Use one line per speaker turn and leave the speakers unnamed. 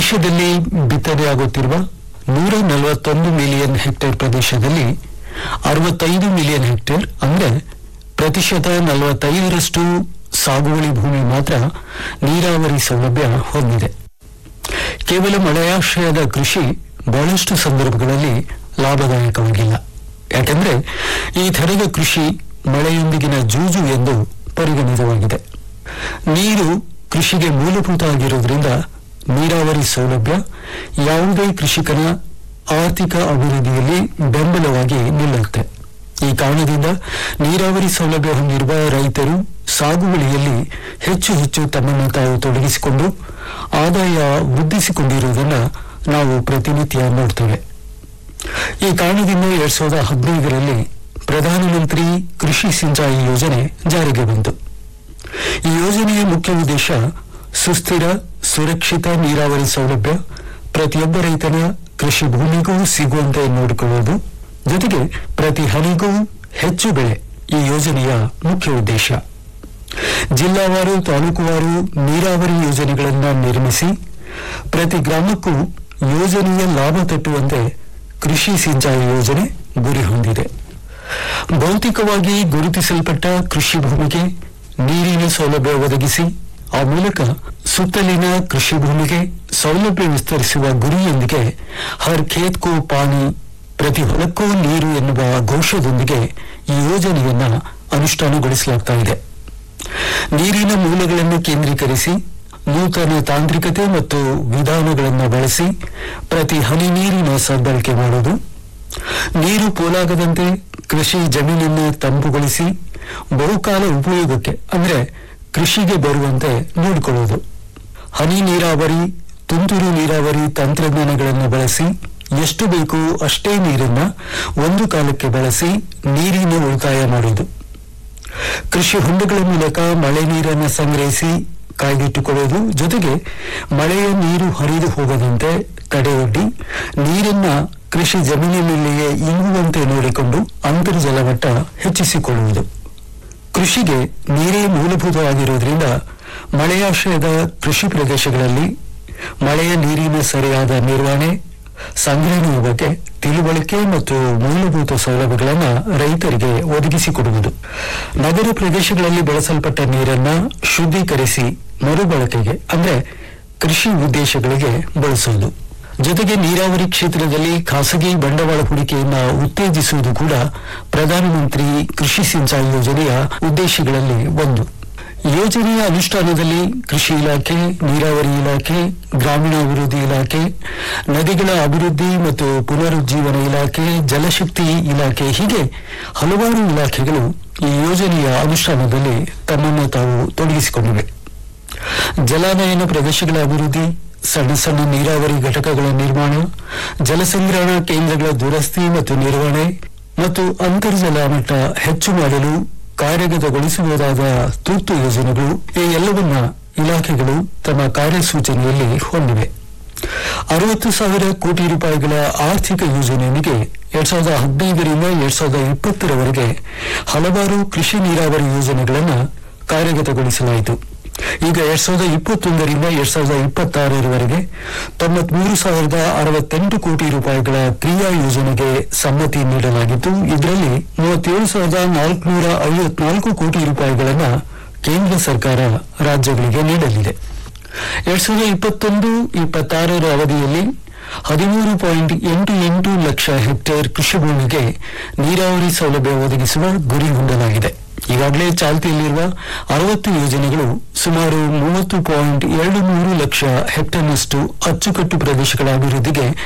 ದೇಶದಲ್ಲಿ ಬಿತ್ತನೆಯಾಗುತ್ತಿರುವ ನೂರ ನಲವತ್ತೊಂದು ಮಿಲಿಯನ್ ಹೆಕ್ಟೇರ್ ಪ್ರದೇಶದಲ್ಲಿ ಅರವತ್ತೈದು ಮಿಲಿಯನ್ ಹೆಕ್ಟೇರ್ ಅಂದ್ರೆ ಪ್ರತಿಶತ ನಲವತ್ತೈದರಷ್ಟು ಸಾಗುವಳಿ ಭೂಮಿ ಮಾತ್ರ ನೀರಾವರಿ ಸೌಲಭ್ಯ ಹೊಂದಿದೆ ಕೇವಲ ಮಳೆಯಾಶ್ರಯದ ಕೃಷಿ ಬಹಳಷ್ಟು ಸಂದರ್ಭಗಳಲ್ಲಿ ಲಾಭದಾಯಕವಾಗಿಲ್ಲ ಯಾಕೆಂದ್ರೆ ಈ ಥರದ ಕೃಷಿ ಮಳೆಯೊಂದಿಗಿನ ಜೂಜು ಎಂದು ಪರಿಗಣಿತವಾಗಿದೆ ನೀರು ಕೃಷಿಗೆ ಮೂಲಭೂತ ಆಗಿರುವುದರಿಂದ ನೀರಾವರಿ ಸೌಲಭ್ಯ ಯಾವುದೇ ಕೃಷಿಕನ ಆರ್ಥಿಕ ಅಭಿವೃದ್ಧಿಯಲ್ಲಿ ಬೆಂಬಲವಾಗಿ ನಿಲ್ಲುತ್ತೆ ಈ ಕಾರಣದಿಂದ ನೀರಾವರಿ ಸೌಲಭ್ಯ ಹೊಂದಿರುವ ರೈತರು ಸಾಗುವಳಿಯಲ್ಲಿ ಹೆಚ್ಚು ಹೆಚ್ಚು ತಮ್ಮನ್ನು ತಾವು ತೊಡಗಿಸಿಕೊಂಡು ಆದಾಯ ವೃದ್ಧಿಸಿಕೊಂಡಿರುವುದನ್ನು ನಾವು ಪ್ರತಿನಿತ್ಯ ನೋಡ್ತೇವೆ ಈ ಕಾರಣದಿಂದ ಎರಡ್ ಸಾವಿರದ ಹದಿನೈದರಲ್ಲಿ ಪ್ರಧಾನಮಂತ್ರಿ ಕೃಷಿ ಸಿಂಚಾಯಿ ಯೋಜನೆ ಜಾರಿಗೆ ಬಂತು ಈ ಯೋಜನೆಯ ಮುಖ್ಯ ಉದ್ದೇಶ ಸುಸ್ಥಿರ ಸುರಕ್ಷಿತ ನೀರಾವರಿ ಸೌಲಭ್ಯ ಪ್ರತಿಯೊಬ್ಬ ರೈತನ ಕೃಷಿ ಭೂಮಿಗೂ ಸಿಗುವಂತೆ ನೋಡಿಕೊಳ್ಳುವುದು ಜೊತೆಗೆ ಪ್ರತಿ ಹನಿಗೂ ಹೆಚ್ಚು ಬೆಳೆ ಈ ಯೋಜನೆಯ ಮುಖ್ಯ ಉದ್ದೇಶ ಜಿಲ್ಲಾವಾರು ತಾಲೂಕುವಾರು ನೀರಾವರಿ ಯೋಜನೆಗಳನ್ನು ನಿರ್ಮಿಸಿ ಪ್ರತಿ ಗ್ರಾಮಕ್ಕೂ ಯೋಜನೆಯ ಲಾಭ ತಟ್ಟುವಂತೆ ಕೃಷಿ ಸಿಂಚಾಯಿ ಯೋಜನೆ ಗುರಿ ಹೊಂದಿದೆ ಭೌತಿಕವಾಗಿ ಗುರುತಿಸಲ್ಪಟ್ಟ ಕೃಷಿ ಭೂಮಿಗೆ ನೀರಿನ ಸೌಲಭ್ಯ ಒದಗಿಸಿ ಆ ಮೂಲಕ ಸುತ್ತಲಿನ ಕೃಷಿ ಭೂಮಿಗೆ ಸೌಲಭ್ಯ ವಿಸ್ತರಿಸುವ ಗುರಿಯೊಂದಿಗೆ ಹರ್ ಖೇತ್ ಕೋ ಪಾನಿ ಪ್ರತಿ ಹೊಲಕ್ಕೂ ನೀರು ಎನ್ನುವ ಘೋಷದೊಂದಿಗೆ ಈ ಯೋಜನೆಯನ್ನ ಅನುಷ್ಠಾನಗೊಳಿಸಲಾಗ್ತಾ ಇದೆ ನೀರಿನ ಮೂಲಗಳನ್ನು ಕೇಂದ್ರೀಕರಿಸಿ ನೂತನ ತಾಂತ್ರಿಕತೆ ಮತ್ತು ವಿಧಾನಗಳನ್ನು ಬಳಸಿ ಪ್ರತಿ ಹನಿ ನೀರಿನ ಸದ್ಬಳಕೆ ಮಾಡುವುದು ನೀರು ಪೋಲಾಗದಂತೆ ಕೃಷಿ ಜಮೀನನ್ನು ತಂಪುಗೊಳಿಸಿ ಬಹುಕಾಲ ಉಪಯೋಗಕ್ಕೆ ಅಂದ್ರೆ ಕೃಷಿಗೆ ಬರುವಂತೆ ನೋಡಿಕೊಳ್ಳುವುದು ಹನಿ ನೀರಾವರಿ ತುಂತುರು ನೀರಾವರಿ ತಂತ್ರಜ್ಞಾನಗಳನ್ನು ಬಳಸಿ ಎಷ್ಟು ಬೇಕು ಅಷ್ಟೇ ನೀರನ್ನ ಒಂದು ಕಾಲಕ್ಕೆ ಬಳಸಿ ನೀರಿನ ಉಳಿತಾಯ ಮಾಡುವುದು ಕೃಷಿ ಹೊಂಡಗಳ ಮೂಲಕ ಮಳೆ ನೀರನ್ನು ಸಂಗ್ರಹಿಸಿ ಕಾಯ್ದಿಟ್ಟುಕೊಳ್ಳುವುದು ಜೊತೆಗೆ ಮಳೆಯ ನೀರು ಹರಿದು ಹೋಗದಂತೆ ತಡೆಯೊಡ್ಡಿ ನೀರನ್ನ ಕೃಷಿ ಜಮೀನಿನಲ್ಲಿಯೇ ಇಂಗುವಂತೆ ನೋಡಿಕೊಂಡು ಅಂತರ್ಜಲ ಮಟ್ಟ ಹೆಚ್ಚಿಸಿಕೊಳ್ಳುವುದು ಕೃಷಿಗೆ ನೀರೇ ಮೂಲಭೂತವಾಗಿರುವುದರಿಂದ ಮಳೆಯಾಶ್ರಯದ ಕೃಷಿ ಪ್ರದೇಶಗಳಲ್ಲಿ ಮಳೆಯ ನೀರಿನ ಸರಿಯಾದ ನಿರ್ವಹಣೆ ಸಂಗ್ರಹಣೆಯ ಬಗ್ಗೆ ತಿಳುವಳಿಕೆ ಮತ್ತು ಮೂಲಭೂತ ಸೌಲಭ್ಯಗಳನ್ನು ರೈತರಿಗೆ ಒದಗಿಸಿಕೊಡುವುದು ನಗರ ಪ್ರದೇಶಗಳಲ್ಲಿ ಬಳಸಲ್ಪಟ್ಟ ನೀರನ್ನ ಶುದ್ಧೀಕರಿಸಿ ಮರುಬಳಕೆಗೆ ಅಂದ್ರೆ ಕೃಷಿ ಉದ್ದೇಶಗಳಿಗೆ ಬಳಸುವುದು ಜೊತೆಗೆ ನೀರಾವರಿ ಕ್ಷೇತ್ರದಲ್ಲಿ ಖಾಸಗಿ ಬಂಡವಾಳ ಹೂಡಿಕೆಯನ್ನ ಉತ್ತೇಜಿಸುವುದು ಕೂಡ ಪ್ರಧಾನಮಂತ್ರಿ ಕೃಷಿ ಸಿಂಚಾಯಿ ಯೋಜನೆಯ ಉದ್ದೇಶಗಳಲ್ಲಿ ಒಂದು ಯೋಜನೆಯ ಅನುಷ್ಠಾನದಲ್ಲಿ ಕೃಷಿ ಇಲಾಖೆ ನೀರಾವರಿ ಇಲಾಖೆ ಗ್ರಾಮೀಣಾಭಿವೃದ್ಧಿ ಇಲಾಖೆ ನದಿಗಳ ಅಭಿವೃದ್ಧಿ ಮತ್ತು ಪುನರುಜ್ಜೀವನ ಇಲಾಖೆ ಜಲಶಕ್ತಿ ಇಲಾಖೆ ಹೀಗೆ ಹಲವಾರು ಇಲಾಖೆಗಳು ಈ ಯೋಜನೆಯ ಅನುಷ್ಠಾನದಲ್ಲಿ ತಮ್ಮನ್ನು ತಾವು ತೊಡಗಿಸಿಕೊಂಡಿವೆ ಜಲಾನಯನ ಪ್ರದೇಶಗಳ ಅಭಿವೃದ್ಧಿ ಸಣ್ಣ ಸಣ್ಣ ನೀರಾವರಿ ಘಟಕಗಳ ನಿರ್ಮಾಣ ಜಲಸಂಗ್ರಹಣಾ ಕೇಂದ್ರಗಳ ದುರಸ್ತಿ ಮತ್ತು ನಿರ್ವಹಣೆ ಮತ್ತು ಅಂತರ್ಜಲ ಮಟ್ಟ ಹೆಚ್ಚು ಮಾಡಲು ಕಾರ್ಯಗತಗೊಳಿಸಬಹುದಾದ ತುರ್ತು ಯೋಜನೆಗಳು ಈ ಎಲ್ಲವನ್ನ ಇಲಾಖೆಗಳು ತಮ್ಮ ಕಾರ್ಯಸೂಚನೆಯಲ್ಲಿ ಹೊಂದಿವೆ ಅರವತ್ತು ಸಾವಿರ ಕೋಟಿ ರೂಪಾಯಿಗಳ ಆರ್ಥಿಕ ಯೋಜನೆಯೊಂದಿಗೆ ಎರಡ್ ಸಾವಿರದ ಹದಿನೈದರಿಂದ ಎರಡ್ ಸಾವಿರದ ಇಪ್ಪತ್ತರವರೆಗೆ ಹಲವಾರು ಕೃಷಿ ನೀರಾವರಿ ಯೋಜನೆಗಳನ್ನು ಕಾರ್ಯಗತಗೊಳಿಸಲಾಯಿತು ಈಗ ಎರಡ್ ಸಾವಿರದ ಇಪ್ಪತ್ತೊಂದರಿಂದ ಎರಡ್ ಸಾವಿರದ ಇಪ್ಪತ್ತಾರರವರೆಗೆ ತೊಂಬತ್ಮೂರು ಸಾವಿರದ ಅರವತ್ತೆಂಟು ಕೋಟಿ ರೂಪಾಯಿಗಳ ಕ್ರಿಯಾ ಯೋಜನೆಗೆ ಸಮ್ಮತಿ ನೀಡಲಾಗಿದ್ದು ಇದರಲ್ಲಿ ಮೂವತ್ತೇಳು ಸಾವಿರದ ನಾಲ್ಕುನೂರ ಐವತ್ನಾಲ್ಕು ಕೋಟಿ ರೂಪಾಯಿಗಳನ್ನು ಕೇಂದ್ರ ಸರ್ಕಾರ ರಾಜ್ಯಗಳಿಗೆ ನೀಡಲಿದೆ ಎರಡ್ ಸಾವಿರದ ಇಪ್ಪತ್ತೊಂದು ಇಪ್ಪತ್ತಾರರ ಅವಧಿಯಲ್ಲಿ ಹದಿಮೂರು ಪಾಯಿಂಟ್ ಎಂಟು ಎಂಟು ಲಕ್ಷ ಹೆಕ್ಟೇರ್ ಕೃಷಿ ಭೂಮಿಗೆ ನೀರಾವರಿ ಸೌಲಭ್ಯ ಒದಗಿಸುವ ಗುರಿ ಹೊಂದಲಾಗಿದೆ ಈಗಾಗಲೇ ಚಾಲ್ತಿಯಲ್ಲಿರುವ ಅರವತ್ತು ಯೋಜನೆಗಳು ಸುಮಾರು ಮೂವತ್ತು ಪಾಯಿಂಟ್ ಎರಡು ಮೂರು ಲಕ್ಷ ಹೆಕ್ಟೇರ್ನಷ್ಟು ಅಚ್ಚುಕಟ್ಟು ಪ್ರದೇಶಗಳ ಅಭಿವೃದ್ಧಿಗೆ